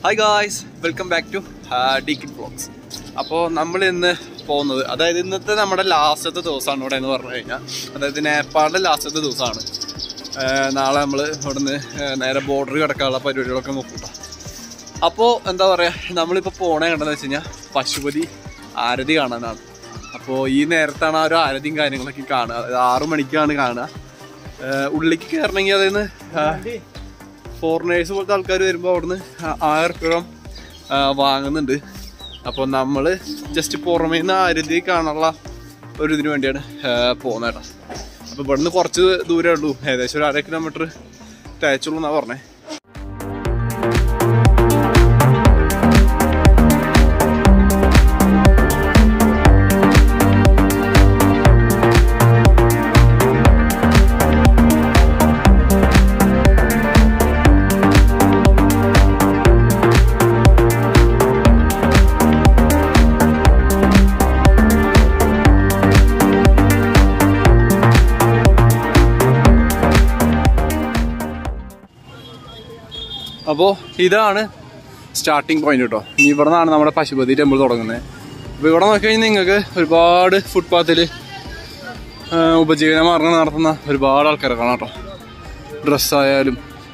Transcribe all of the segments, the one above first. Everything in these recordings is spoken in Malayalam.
Hi guys welcome back to ഡിക്കിൻ വ്ളോഗ്സ് അപ്പോൾ നമ്മൾ ഇന്ന് പോകുന്നത് അതായത് ഇന്നത്തെ നമ്മുടെ ലാസ്റ്റത്തെ ദിവസമാണ് ഇവിടെ എന്ന് പറഞ്ഞു കഴിഞ്ഞാൽ അതായത് നേപ്പാളിൻ്റെ ലാസ്റ്റത്തെ ദിവസമാണ് നാളെ നമ്മൾ ഇവിടുന്ന് ഏർ നേരെ ബോർഡർ കിടക്കാനുള്ള പരിപാടികളൊക്കെ നോക്കൂട്ടോ അപ്പോൾ എന്താ പറയുക നമ്മളിപ്പോൾ പോണേ കണ്ടെന്ന് വെച്ച് കഴിഞ്ഞാൽ പശുപതി ആരതി കാണാനാണ് അപ്പോൾ ഈ നേരത്താണ് ആ ഒരു ആരതിയും കാര്യങ്ങളൊക്കെ കാണുക അതായത് ആറു മണിക്കാണ് കാണുക ഏർ ഉള്ളിലേക്ക് കയറണമെങ്കിൽ അതായത് ഫോറിനേഴ്സ് പോലത്തെ ആൾക്കാർ വരുമ്പോൾ അവിടുന്ന് ആ- ആയിരം രൂപ വാങ്ങുന്നുണ്ട് അപ്പോൾ നമ്മൾ ജസ്റ്റ് പുറമേ നിന്ന് ആരതി കാണാനുള്ള ഒരു ഇതിന് വേണ്ടിയാണ് പോകുന്നത് കേട്ടോ അപ്പോൾ ഇവിടുന്ന് കുറച്ച് ദൂരമേ ഉള്ളൂ ഏകദേശം ഒരു അര കിലോമീറ്റർ തേച്ചുള്ളൂ എന്നാണ് പറഞ്ഞത് അപ്പോൾ ഇതാണ് സ്റ്റാർട്ടിങ് പോയിന്റ് കേട്ടോ ഇനി ഇവിടെ നിന്നാണ് നമ്മുടെ പശുപതി ടെമ്പിൾ തുടങ്ങുന്നത് അപ്പോൾ ഇവിടെ നോക്കിക്കഴിഞ്ഞാൽ നിങ്ങൾക്ക് ഒരുപാട് ഫുട്പാത്തിൽ ഉപജീവന മാർഗം നടത്തുന്ന ഒരുപാട് ആൾക്കാരെ കാണാം കേട്ടോ ഡ്രസ്സായാലും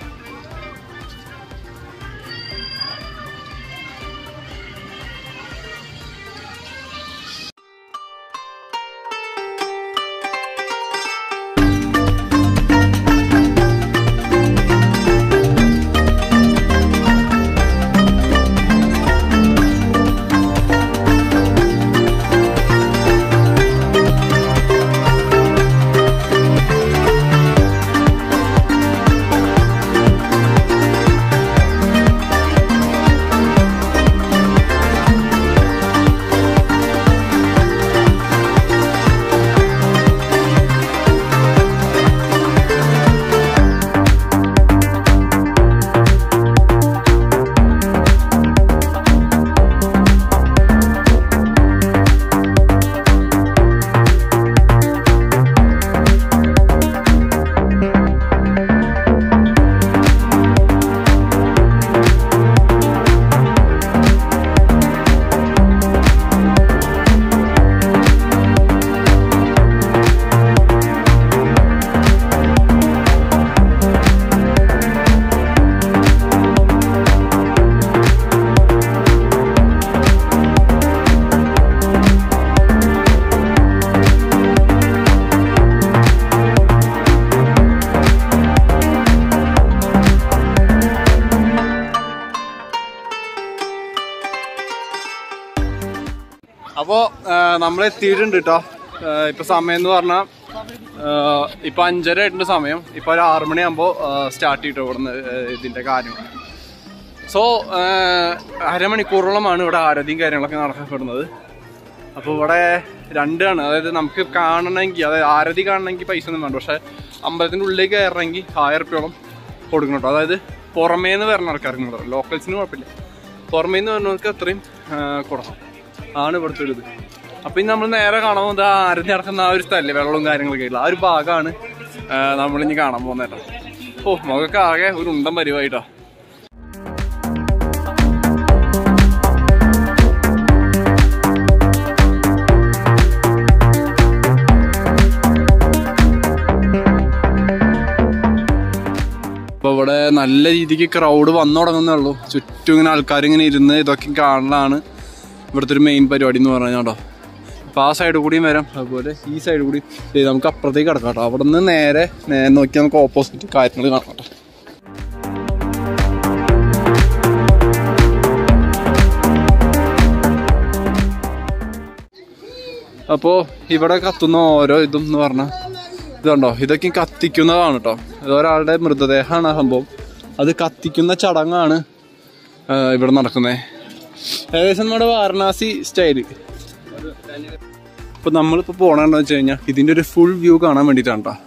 അപ്പോൾ നമ്മൾ എത്തിയിട്ടുണ്ട് കേട്ടോ ഇപ്പൊ സമയം എന്ന് പറഞ്ഞാൽ ഇപ്പൊ അഞ്ചര ആയിട്ടുണ്ട് സമയം ഇപ്പൊ ഒരു ആറു മണിയാകുമ്പോൾ സ്റ്റാർട്ട് ചെയ്തിട്ടോ ഇവിടുന്ന് ഏഹ്, ഇതിന്റെ കാര്യം സോ അരമണിക്കൂറോളമാണ് ഇവിടെ ആരതിയും കാര്യങ്ങളൊക്കെ നടക്കപ്പെടുന്നത് അപ്പോൾ ഇവിടെ രണ്ടാണ് അതായത് നമുക്ക് കാണണമെങ്കിൽ അതായത് ആരതി കാണണമെങ്കിൽ പൈസ ഒന്നും വേണ്ട പക്ഷെ അമ്പലത്തിൻ്റെ ഉള്ളിലേക്ക് കയറണമെങ്കിൽ ആയിരം റുപ്യോളം കൊടുക്കണം കേട്ടോ അതായത് പുറമേ നിന്ന് വരുന്ന ആൾക്കാർക്ക് കൊടുക്കണം ലോക്കൽസിന് കുഴപ്പമില്ല പുറമേ നിന്ന് വരുന്നവർക്ക് അത്രയും ആ, കൊടുക്കണം ആണ് ഇവിടുത്തെ ഒരു ഇത് അപ്പം ഇനി നമ്മൾ നേരെ കാണാൻ പോകുന്നത് ആ ആരതി നടക്കുന്ന ആ ഒരു സ്ഥലം വെള്ളവും കാര്യങ്ങളൊക്കെ ഉള്ള ആ ഒരു ഭാഗമാണ് നമ്മളിനി കാണാൻ പോകുന്നത് കേട്ടോ ഓ മുഖമൊക്കെ ആകെ ഒരു ഉണ്ടം പരിവായിട്ടോ അപ്പോൾ ഇവിടെ നല്ല രീതിക്ക് ക്രൗഡ് വന്നു തുടങ്ങുന്നേ ഉള്ളൂ ചുറ്റും ഇങ്ങനെ ആൾക്കാർ ഇങ്ങനെ ഇരുന്ന് ഇതൊക്കെ കാണലാണ് ഇവിടുത്തെ ഒരു മെയിൻ പരിപാടി എന്ന് പറഞ്ഞാൽ കേട്ടോ അപ്പോൾ ആ സൈഡ് കൂടിയും വരാം അതുപോലെ ഈ സൈഡ് കൂടി ദേ നമുക്ക് അപ്പുറത്തേക്ക് കിടക്കാം കേട്ടോ അവിടെ നിന്ന് നേരെ നേരെ നോക്കി നമുക്ക് ഓപ്പോസിറ്റ് കാര്യങ്ങൾ കാണാം കേട്ടോ അപ്പോൾ ഇവിടെ കത്തുന്ന ഓരോ ഇതും എന്ന് പറഞ്ഞാൽ ഇതുണ്ടോ ഇതൊക്കെ കത്തിക്കുന്നതാണ് കേട്ടോ ഇത് ഒരാളുടെ മൃതദേഹമാണ് ആ സംഭവം അത് കത്തിക്കുന്ന ചടങ്ങാണ് ആ, ഇവിടെ നടക്കുന്നത് ഏകദേശം നമ്മുടെ വാരണാസി സ്റ്റൈല് ഇപ്പൊ നമ്മളിപ്പോ പോണെന്ന് വെച്ച് കഴിഞ്ഞാൽ ഇതിന്റെ ഒരു ഫുൾ വ്യൂ കാണാൻ വേണ്ടിയിട്ടാണ് കേട്ടോ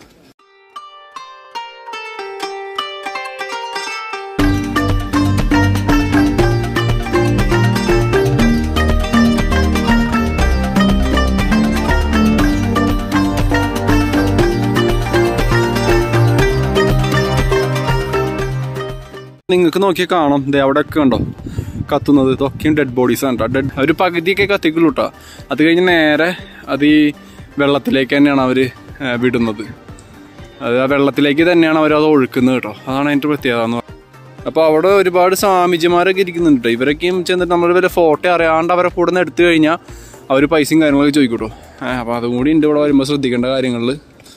നിങ്ങൾക്ക് നോക്കിയാൽ കാണാം ദേ അവിടെയൊക്കെ ഉണ്ടോ കത്തുന്നത് ഇതൊക്കെയും ഡെഡ് ബോഡീസ് ആണ് കേട്ടോ ഡെഡ് ഒരു പകുതിയൊക്കെ കത്തിക്കുള്ളൂ കേട്ടോ അത് കഴിഞ്ഞ് നേരെ അത് ഈ വെള്ളത്തിലേക്ക് തന്നെയാണ് അവർ വിടുന്നത് അത് ആ വെള്ളത്തിലേക്ക് തന്നെയാണ് അവർ അത് ഒഴുക്കുന്നത് കേട്ടോ അതാണ് അതിൻ്റെ പ്രത്യേകത എന്ന് പറയുന്നത് അപ്പോൾ അവിടെ ഒരുപാട് സ്വാമിജിമാരൊക്കെ ഇരിക്കുന്നുണ്ട് കേട്ടോ ഇവരൊക്കെയും ചെന്നിട്ട് നമ്മൾ വല്ല ഫോട്ടോ അറിയാണ്ട് അവരെ കൂടെ നിന്ന് എടുത്തു കഴിഞ്ഞാൽ അവർ പൈസയും കാര്യങ്ങളൊക്കെ ചോദിക്കൂട്ടോ അപ്പോൾ അതും കൂടി ഉണ്ട് ഇവിടെ വരുമ്പോൾ ശ്രദ്ധിക്കേണ്ട കാര്യങ്ങളിൽ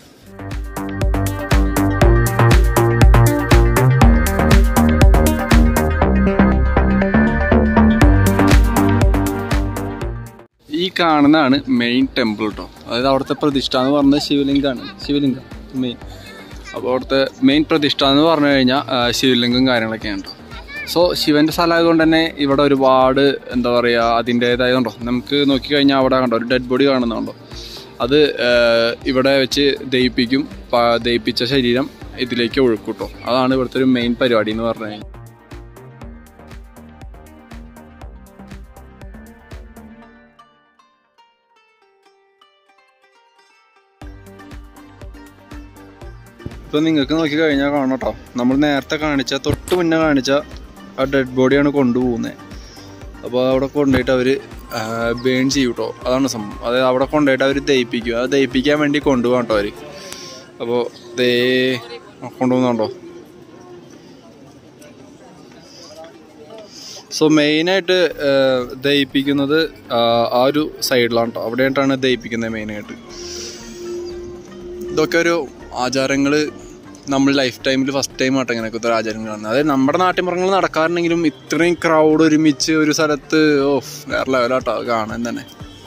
ഈ കാണുന്നതാണ് മെയിൻ ടെമ്പിൾ കേട്ടോ അതായത് അവിടുത്തെ പ്രതിഷ്ഠ എന്ന് പറഞ്ഞത് ശിവലിംഗമാണ് ശിവലിംഗം മെയിൻ അപ്പോൾ അവിടുത്തെ മെയിൻ പ്രതിഷ്ഠ എന്ന് പറഞ്ഞു കഴിഞ്ഞാൽ ആ, ശിവലിംഗം കാര്യങ്ങളൊക്കെയാണ് കേട്ടോ സോ ശിവൻ്റെ സ്ഥലമായതുകൊണ്ട് തന്നെ ഇവിടെ ഒരുപാട് എന്താ പറയുക അതിൻ്റേതായതുണ്ടോ നമുക്ക് നോക്കിക്കഴിഞ്ഞാൽ അവിടെ കണ്ടോ ഒരു ഡെഡ് ബോഡി കാണുന്നുണ്ടോ അത് ആ, ഇവിടെ വെച്ച് ദയിപ്പിക്കും പ- ദയിപ്പിച്ച ശരീരം ഇതിലേക്ക് ഒഴുക്കും കേട്ടോ അതാണ് ഇവിടുത്തെ ഒരു മെയിൻ പരിപാടി എന്ന് പറഞ്ഞു കഴിഞ്ഞാൽ ഇപ്പൊ നിങ്ങൾക്ക് നോക്കി കഴിഞ്ഞാൽ കാണണം കേട്ടോ നമ്മൾ നേരത്തെ കാണിച്ച തൊട്ട് മുന്നേ കാണിച്ച ആ ഡെഡ് ബോഡിയാണ് കൊണ്ടുപോകുന്നത് അപ്പോൾ അവിടെ കൊണ്ടുപോയിട്ട് അവർ ബേൺ ചെയ്യും കേട്ടോ അതാണ് സംഭവം അതായത് അവിടെ കൊണ്ടുപോയിട്ട് അവർ ദയിപ്പിക്കും അത് ദയിപ്പിക്കാൻ വേണ്ടി കൊണ്ടുപോകാം കേട്ടോ അവർ അപ്പോൾ ദേ കൊണ്ടുപോകുന്നുണ്ടോ സോ മെയിനായിട്ട് ദയിപ്പിക്കുന്നത് ആ, ആ ഒരു സൈഡിലാണ് കേട്ടോ അവിടെയായിട്ടാണ് ദയിപ്പിക്കുന്നത് മെയിനായിട്ട് ഇതൊക്കെ ഒരു ആചാരങ്ങൾ നമ്മൾ ലൈഫ് ടൈമിൽ ഫസ്റ്റ് ടൈം ആട്ടോ ഇങ്ങനെയൊക്കെ ഒരു ആചാരങ്ങൾ കാണുന്നത് അതായത് നമ്മുടെ നാട്ടിൻപുറങ്ങൾ നടക്കാറുണ്ടെങ്കിലും ഇത്രയും ക്രൗഡ് ഒരുമിച്ച് ഒരു സ്ഥലത്ത് ഓ വേറെ ലെവലാട്ടോ അത് കാണാൻ തന്നെ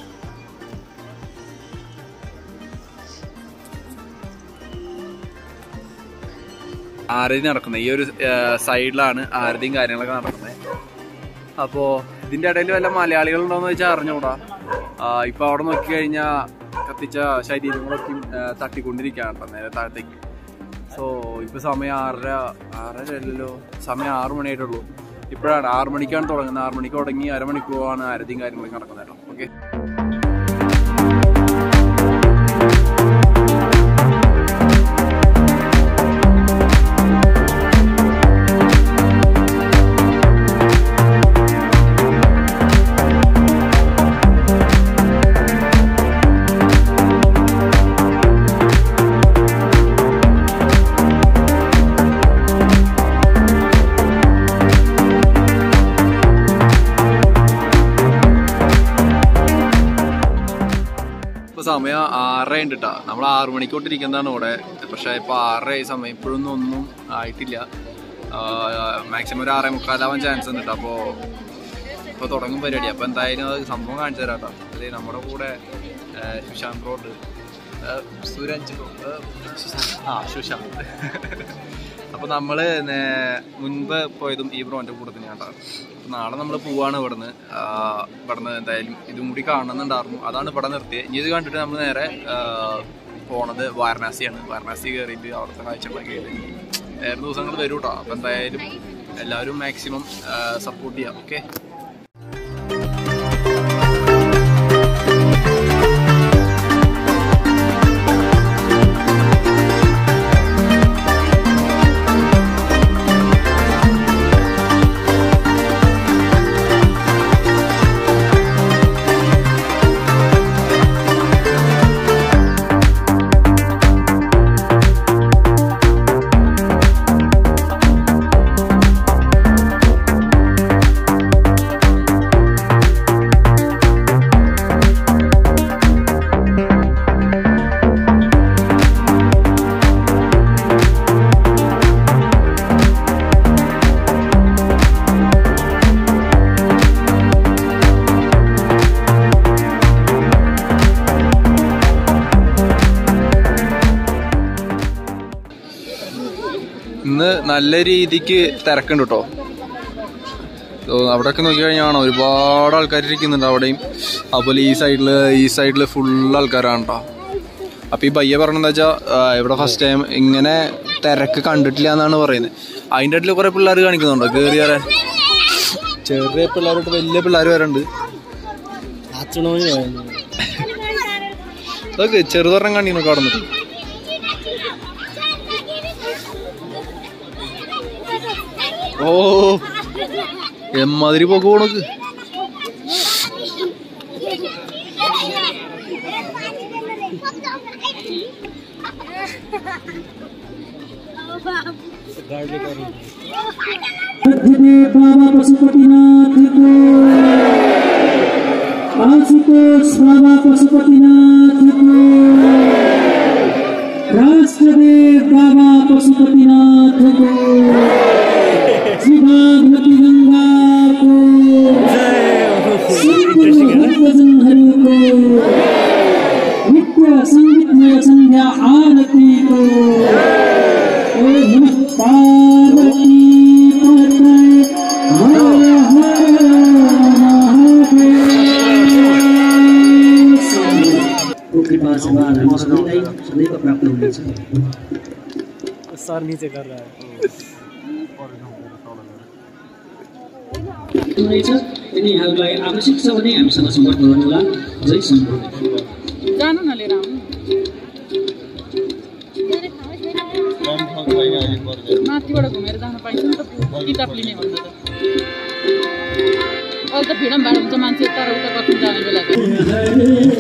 ആരതി നടക്കുന്നത് ഈ ഒരു സൈഡിലാണ് ആരതിയും കാര്യങ്ങളൊക്കെ നടക്കുന്നത് അപ്പോൾ ഇതിൻ്റെ ഇടയിൽ വല്ല മലയാളികളുണ്ടോയെന്ന് വെച്ചാൽ അറിഞ്ഞൂടാ ആ, ഇപ്പൊ അവിടെ നോക്കി കഴിഞ്ഞാൽ കത്തിച്ച ശരീരങ്ങളൊക്കെ ആ, തട്ടിക്കൊണ്ടിരിക്കുകയാണ് കേട്ടോ നേരെ താഴത്തേക്ക് സോ ഇപ്പൊ സമയം ആറര ആറര അല്ലല്ലോ സമയം ആറു മണിയായിട്ടുള്ളൂ ഇപ്പോഴാണ് ആറു മണിക്കാണ് തുടങ്ങുന്നത് ആറു മണിക്ക് തുടങ്ങി അരമണിക്കൂറാണ് ആരതിയും കാര്യങ്ങളൊക്കെ നടക്കുന്നത് കേട്ടോ ഓക്കെ ഇപ്പൊ സമയം ആറര ഉണ്ട് കേട്ടോ നമ്മൾ ആറു മണിക്ക് തൊട്ടിരിക്കുന്നതാണ് ഇവിടെ പക്ഷെ ഇപ്പൊ ആറര ആയി സമയം ഇപ്പോഴൊന്നും ഒന്നും ആയിട്ടില്ല മാക്സിമം ഒരു ആറേ മുക്കാലാവാൻ ചാൻസ് ഉണ്ട് കേട്ടോ അപ്പോ ഇപ്പൊ തുടങ്ങും പരിപാടി അപ്പൊ എന്തായാലും അത് സംഭവം കാണിച്ചു തരാം കേട്ടോ അതെ നമ്മുടെ കൂടെ ആ, സുശാന്ത് റോഡ് സൂരജ് റോഡ് ആ സുശാന്ത് അപ്പൊ നമ്മള് നേ- മുൻപ് പോയതും ഈ ബ്രോന്റെ കൂടെ തന്നെയാണ് കേട്ടോ അപ്പൊ നാളെ നമ്മൾ പോവാണ് ഇവിടുന്ന് ആ, ഇവിടുന്ന് എന്തായാലും ഇതും കൂടി കാണുന്നുണ്ടായിരുന്നു അതാണ് ഇവിടെ നിർത്തിയത് ഇനി ഇത് കണ്ടിട്ട് നമ്മൾ നേരെ ആ, പോണത് വാരണാസിയാണ് വാരണാസി കയറിയിട്ട് അവിടുത്തെ കാഴ്ചകളൊക്കെ ചെയ്ത് വേറെ ദിവസങ്ങൾ വരും കേട്ടോ അപ്പൊ എന്തായാലും എല്ലാവരും മാക്സിമം സപ്പോർട്ട് ചെയ്യാം ഓക്കെ ഇന്ന് നല്ല രീതിക്ക് തിരക്കുണ്ട് കേട്ടോ അവിടെയൊക്കെ നോക്കി കഴിഞ്ഞാൽ ഒരുപാട് ആൾക്കാർ ഇരിക്കുന്നുണ്ട് അവിടെയും അതുപോലെ ഈ സൈഡില് ഈ സൈഡില് ഫുൾ ആൾക്കാരാണ് കേട്ടോ അപ്പൊ ഈ പയ്യ പറഞ്ഞെന്താ വെച്ചാ ആ, ഇവിടെ ഫസ്റ്റ് ടൈം ഇങ്ങനെ തിരക്ക് കണ്ടിട്ടില്ല എന്നാണ് പറയുന്നത് അതിൻ്റെ ഇടയിൽ കുറെ പിള്ളേർ കാണിക്കുന്നുണ്ടോ കേറി വരാൻ ചെറിയ പിള്ളേരോട്ട് വലിയ പിള്ളേർ വരണ്ട് അതൊക്കെ ചെറുതൊരെണ്ണം കാണിക്കുന്നു കടന്നിട്ട് ഓ എമ്മാതിരി പോക്ക് പോണക്ക് मध्य बाबा पशुपतिनाथ को आशुतोष बाबा पशुपतिनाथ को राष्ट्रदेव बाबा पशुपतिनाथ को शिवागवती गंगा को संपूर्ण भक्तजनहरू को नित्य संगीतमय संध्या आरती को ओम नमः पार्वती पतये हर हर महादेव को कृपा से बाल हम सबैलाई सदैव प्राप्त हुनेछ सर नीचे कर रहा है हुनेछ यिनीहरूलाई आवश्यक छ भने हामीसँग सम्पर्क गर्नुहोला जय सम्पूर्ण जानु न लिएर आउनु माथिबाट घुमेर जानु पाइन्छ नि त किताब लिने भन्दा त अहिले त भिडम भाड हुन्छ मान्छे तर उता कति जाने बेला त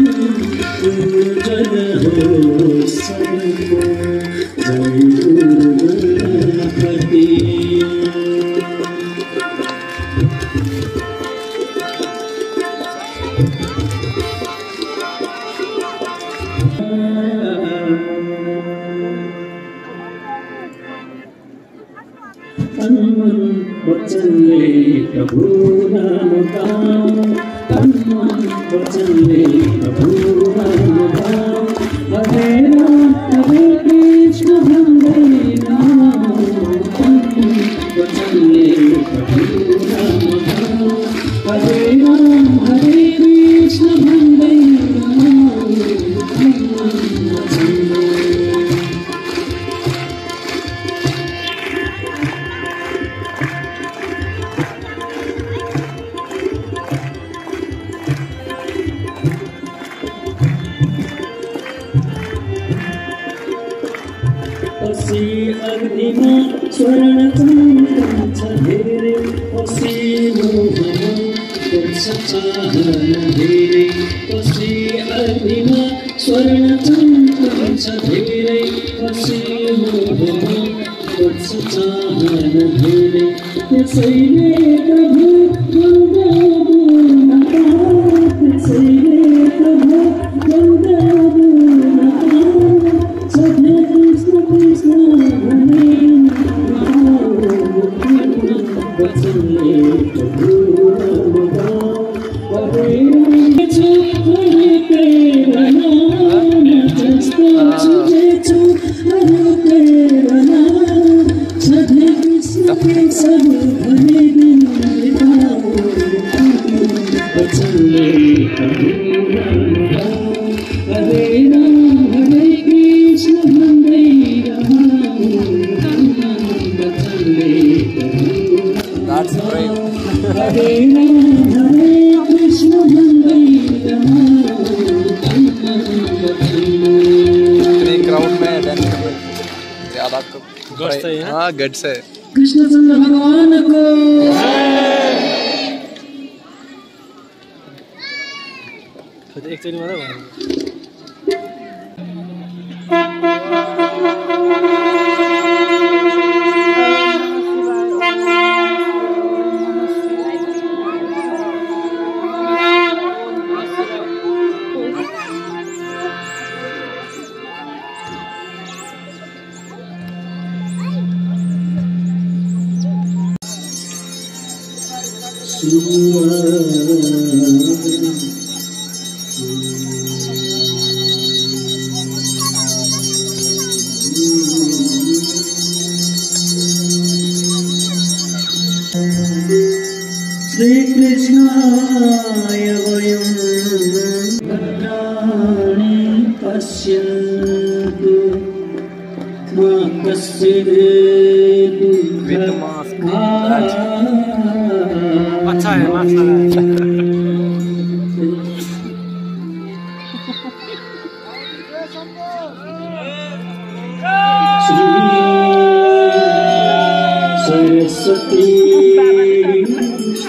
वचनले प्रभु नाम गाऊँ तन्मन वचनले प्रभु नाम गाऊँ हरे राम हरे कृष्ण भन्दै गाऊँ तन्मन वचनले प्रभु नाम गाऊँ हरे राम हरे कृष्ण भन्दै गाऊँ तन्मन वचनले पसी अग्निमा स्वर्ण चन्दन छ धेरै पसी मोहमा गर्छ चाहना धेरै पसी अग्निमा स्वर्ण चन्दन छ धेरै पसी मोहमा गर्छ चाहना धेरै त्यसैले प्रभु वन्दना त्यसैले प्रभु वन्दना सदा कृष्ण कृष्ण हरे वचनले प्रभु नाम गाऊँ हरे छु हरे प्रेरणा जस्तो छुटेछु हरे प्रेरणा सदा कृष्ण कृष्ण हरे वचनले प्रभु नाम गाऊँ हरे राम हरे कृष्ण भन्दै That's great. हरे राम हरे कृष्ण भन्दै इतने क्राउड में डांस कर रहे हैं। ज्यादा तो Guts है, हाँ? हाँ गट्स है कृष्णचन्द्र भगवानको एकचोटि मात्रै भन्नु श्रीकृष्णाय वयं भद्राणि पश्यन्तु मा कश्चित् With the mask. अच्छा है मास्क लगाया श्री सरस्वती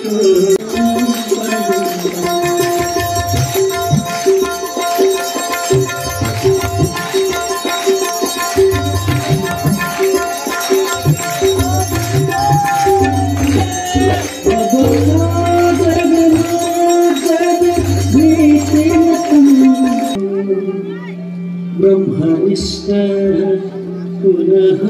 ब्रह्मनिष्ठ पुनः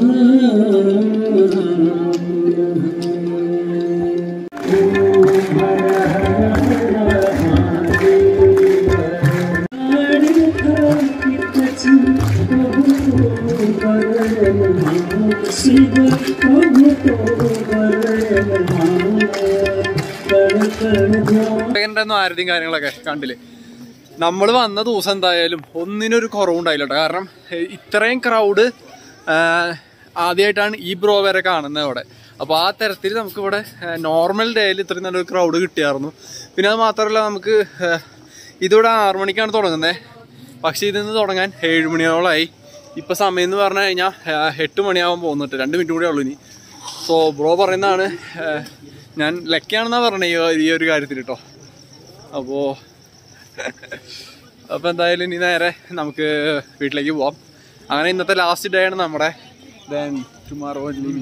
ഉണ്ടായിരുന്നു ആരുടെയും കാര്യങ്ങളൊക്കെ കണ്ടില്ലേ നമ്മൾ വന്ന ദിവസം എന്തായാലും ഒന്നിനൊരു കുറവുണ്ടായില്ല കേട്ടോ കാരണം ഏഹ്, ഇത്രയും ക്രൗഡ് ആദ്യമായിട്ടാണ് ഈ ബ്രോ വരെ കാണുന്നത് അവിടെ അപ്പോൾ ആ തരത്തിൽ നമുക്കിവിടെ നോർമൽ ഡേയിൽ ഇത്രയും നല്ലൊരു ക്രൗഡ് കിട്ടിയായിരുന്നു പിന്നെ അത് മാത്രമല്ല നമുക്ക് ഏഹ്, ഇതിവിടെ ആറു മണിക്കാണ് തുടങ്ങുന്നത് പക്ഷേ ഇതിന്ന് തുടങ്ങാൻ ഏഴ് മണിയോളമായി ഇപ്പം സമയം എന്ന് പറഞ്ഞു കഴിഞ്ഞാൽ എട്ട് മണിയാവാൻ പോകുന്നുണ്ട് രണ്ട് മിനിറ്റ് കൂടെ ഉള്ളൂ ഇനി സോ ബ്രോ പറയുന്നതാണ് ഏഹ്, ഞാൻ ലക്കിയാണെന്നാണ് പറഞ്ഞത് ഈ ഈ ഒരു കാര്യത്തിൽ കേട്ടോ അപ്പോൾ അപ്പോൾ എന്തായാലും ഇനി നേരെ നമുക്ക് വീട്ടിലേക്ക് പോവാം അങ്ങനെ ഇന്നത്തെ ലാസ്റ്റ് ഡേ ആണ് നമ്മുടെ ദെൻ ടുമാറോ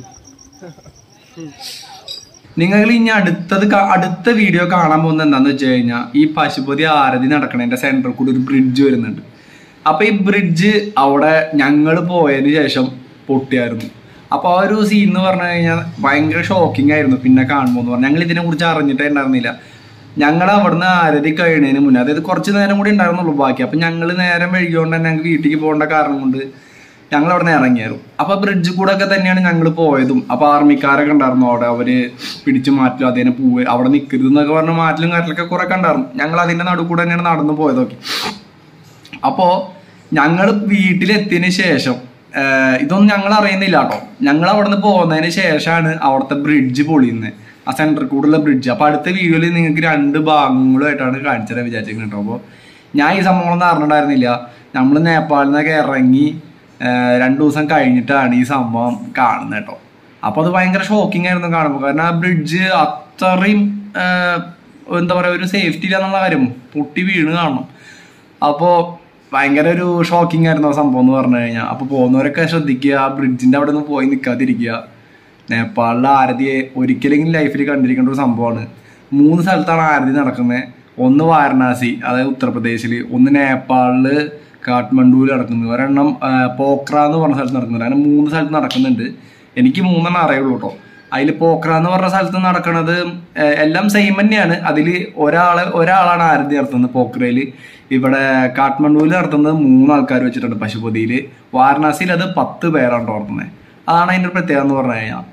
നിങ്ങൾ ഇനി അടുത്തത് കാ- അടുത്ത വീഡിയോ കാണാൻ പോകുന്നത് എന്താന്ന് വെച്ച് കഴിഞ്ഞാൽ ഈ പശുപതി ആരതി നടക്കണതിന്റെ സെന്ററിൽ കൂടി ഒരു ബ്രിഡ്ജ് വരുന്നുണ്ട് അപ്പൊ ഈ ബ്രിഡ്ജ് അവിടെ ഞങ്ങൾ പോയതിന് ശേഷം പൊട്ടിയായിരുന്നു അപ്പൊ ആ ഒരു സീൻ എന്ന് പറഞ്ഞു കഴിഞ്ഞാൽ ഭയങ്കര ഷോക്കിംഗ് ആയിരുന്നു പിന്നെ കാണുമ്പോൾ എന്ന് പറഞ്ഞാൽ ഞങ്ങൾ ഇതിനെ കുറിച്ച് അറിഞ്ഞിട്ടേ ഉണ്ടായിരുന്നില്ല ഞങ്ങൾ അവിടുന്ന് ആരതി കഴിയുന്നതിന് മുന്നേ അതായത് കുറച്ച് നേരം കൂടി ഉണ്ടായിരുന്നുള്ളൂ ബാക്കി അപ്പൊ ഞങ്ങൾ നേരം വൈകിയോണ്ട് തന്നെ ഞങ്ങൾക്ക് വീട്ടിലേക്ക് പോകേണ്ട കാരണം കൊണ്ട് ഞങ്ങൾ അവിടെ നിന്ന് ഇറങ്ങിയായിരുന്നു അപ്പൊ ബ്രിഡ്ജ് കൂടെ ഒക്കെ തന്നെയാണ് ഞങ്ങൾ പോയതും അപ്പൊ ആർമിക്കാരൊക്കെ ഉണ്ടായിരുന്നു അവിടെ അവര് പിടിച്ചു മാറ്റില്ല അതിനെ പോവ് അവിടെ നിൽക്കരുത് എന്നൊക്കെ പറഞ്ഞ് മാറ്റലും കാറ്റിലൊക്കെ കുറെ ഉണ്ടായിരുന്നു ഞങ്ങൾ അതിന്റെ നടുവ് കൂടെ തന്നെയാണ് നടന്നു പോയതൊക്കെ അപ്പോ ഞങ്ങൾ വീട്ടിലെത്തിയതിന് ശേഷം ആഹ് ഇതൊന്നും ഞങ്ങൾ അറിയുന്നില്ല കേട്ടോ ഞങ്ങൾ അവിടെ നിന്ന് പോകുന്നതിന് ശേഷമാണ് അവിടുത്തെ ബ്രിഡ്ജ് പൊളിയുന്നത് ആ സെന്ററിൽ കൂടുള്ള ബ്രിഡ്ജ് അപ്പൊ അടുത്ത വീഡിയോയിൽ നിങ്ങൾക്ക് രണ്ട് ഭാഗങ്ങളുമായിട്ടാണ് കാണിച്ചു തരാൻ വിചാരിച്ചിരിക്കുന്നത് കേട്ടോ അപ്പോൾ ഞാൻ ഈ സംഭവങ്ങളൊന്നും അറിഞ്ഞിട്ടുണ്ടായിരുന്നില്ല നമ്മൾ നേപ്പാളിൽ നിന്നൊക്കെ ഇറങ്ങി ആഹ് രണ്ടു ദിവസം കഴിഞ്ഞിട്ടാണ് ഈ സംഭവം കാണുന്നത് കേട്ടോ അപ്പൊ അത് ഭയങ്കര ഷോക്കിംഗ് ആയിരുന്നു കാണുമ്പോൾ കാരണം ആ ബ്രിഡ്ജ് അത്രയും ആഹ് എന്താ പറയാ ഒരു സേഫ്റ്റി ഇല്ല എന്നുള്ള കാര്യം പൊട്ടി വീണ് കാണണം അപ്പോ ഭയങ്കര ഒരു ഷോക്കിംഗ് ആയിരുന്നു ആ സംഭവം എന്ന് പറഞ്ഞു കഴിഞ്ഞാൽ അപ്പൊ പോകുന്നവരൊക്കെ ശ്രദ്ധിക്കുക ആ ബ്രിഡ്ജിന്റെ അവിടെ നിന്ന് പോയി നിൽക്കാതിരിക്കുക നേപ്പാളിലെ ആരതിയെ ഒരിക്കലെങ്കിലും ലൈഫിൽ കണ്ടിരിക്കേണ്ട ഒരു സംഭവമാണ് മൂന്ന് സ്ഥലത്താണ് ആരതി നടക്കുന്നത് ഒന്ന് വാരണാസി അതായത് ഉത്തർപ്രദേശിൽ ഒന്ന് നേപ്പാളില് കാഠ്മണ്ഡുവിൽ നടക്കുന്നത് ഒരെണ്ണം ആ, പോക്ര എന്ന് പറഞ്ഞ സ്ഥലത്ത് നടക്കുന്നുണ്ട് അങ്ങനെ മൂന്ന് സ്ഥലത്ത് നടക്കുന്നുണ്ട് എനിക്ക് മൂന്നെണ്ണം അറിയുള്ളൂ കേട്ടോ അതിൽ പോക്ര എന്ന് പറഞ്ഞ സ്ഥലത്ത് നടക്കുന്നത് ഏഹ്, എല്ലാം സെയിം തന്നെയാണ് അതിൽ ഒരാളെ ഒരാളാണ് ആരതി നടത്തുന്നത് പോക്രയിൽ ഇവിടെ കാഠ്മണ്ഡുവിൽ നടത്തുന്നത് മൂന്ന് ആൾക്കാർ വെച്ചിട്ടുണ്ട് പശുപതിയിൽ വാരണാസിയിൽ അത് പത്ത് പേരാണ് നടത്തുന്നത് അതാണ് അതിൻ്റെ ഒരു പ്രത്യേകത എന്ന് പറഞ്ഞു കഴിഞ്ഞാൽ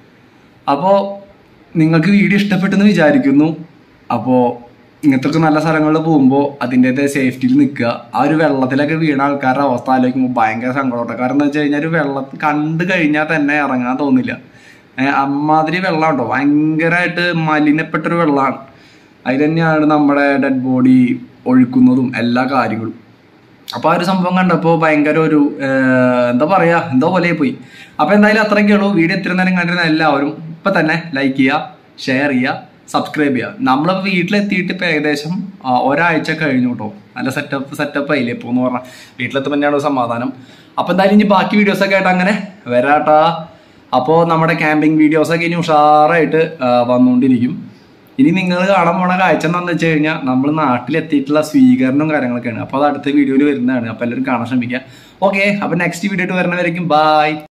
അപ്പോൾ നിങ്ങൾക്ക് വീഡിയോ ഇഷ്ടപ്പെട്ടെന്ന് വിചാരിക്കുന്നു അപ്പോൾ ഇങ്ങനത്തെ ഒക്കെ നല്ല സ്ഥലങ്ങളിൽ പോകുമ്പോൾ അതിൻ്റെതായ സേഫ്റ്റിയിൽ നിൽക്കുക ആ ഒരു വെള്ളത്തിലൊക്കെ വീണ ആൾക്കാരുടെ അവസ്ഥ ആലോചിക്കുമ്പോൾ ഭയങ്കര സങ്കടമുണ്ട് കാരണം എന്താ വെച്ച് കഴിഞ്ഞാൽ ഒരു വെള്ളം കണ്ടു കഴിഞ്ഞാൽ തന്നെ ഇറങ്ങാൻ തോന്നില്ല ഏഹ് അമ്മാതിരി വെള്ളം കേട്ടോ ഭയങ്കരമായിട്ട് മലിനപ്പെട്ടൊരു വെള്ളമാണ് അതിൽ തന്നെയാണ് നമ്മുടെ ഡെഡ് ബോഡി ഒഴുക്കുന്നതും എല്ലാ കാര്യങ്ങളും അപ്പൊ ആ ഒരു സംഭവം കണ്ടപ്പോൾ ഭയങ്കര ഒരു ഏഹ്, എന്താ പറയാ എന്തോ പോലെ പോയി അപ്പൊ എന്തായാലും അത്രയൊക്കെ ഉള്ളൂ വീഡിയോ ഇത്ര നേരം കണ്ടിരുന്ന എല്ലാവരും ഇപ്പൊ തന്നെ ലൈക്ക് ചെയ്യുക ഷെയർ ചെയ്യുക സബ്സ്ക്രൈബ് ചെയ്യുക നമ്മളിപ്പോൾ വീട്ടിലെത്തിയിട്ട് ഇപ്പൊ ഏകദേശം ആ, ഒരാഴ്ച കഴിഞ്ഞു കേട്ടോ നല്ല സെറ്റപ്പ് സെറ്റപ്പ് ആയില്ലേ ഇപ്പോൾ എന്ന് പറഞ്ഞാൽ വീട്ടിലെത്തുമ്പോൾ തന്നെയാണ് ഒരു സമാധാനം അപ്പൊ എന്തായാലും ഇനി ബാക്കി വീഡിയോസ് ഒക്കെ ആയിട്ട് അങ്ങനെ വരാട്ടാ അപ്പോൾ നമ്മുടെ ക്യാമ്പിംഗ് വീഡിയോസ് ഒക്കെ ഇനി ഉഷാറായിട്ട് ആ, വന്നുകൊണ്ടിരിക്കും ഇനി നിങ്ങൾ കാണാൻ പോണ കാഴ്ച എന്താണെന്ന് വെച്ച് കഴിഞ്ഞാൽ നമ്മൾ നാട്ടിലെത്തിയിട്ടുള്ള സ്വീകരണവും കാര്യങ്ങളൊക്കെയാണ് അപ്പോൾ അത് അടുത്ത വീഡിയോയിൽ വരുന്നതാണ് അപ്പോൾ എല്ലാവരും കാണാൻ ശ്രമിക്കുക ഓക്കെ അപ്പോൾ നെക്സ്റ്റ് വീഡിയോ ആയിട്ട് വരുന്നവരേക്കും ബൈ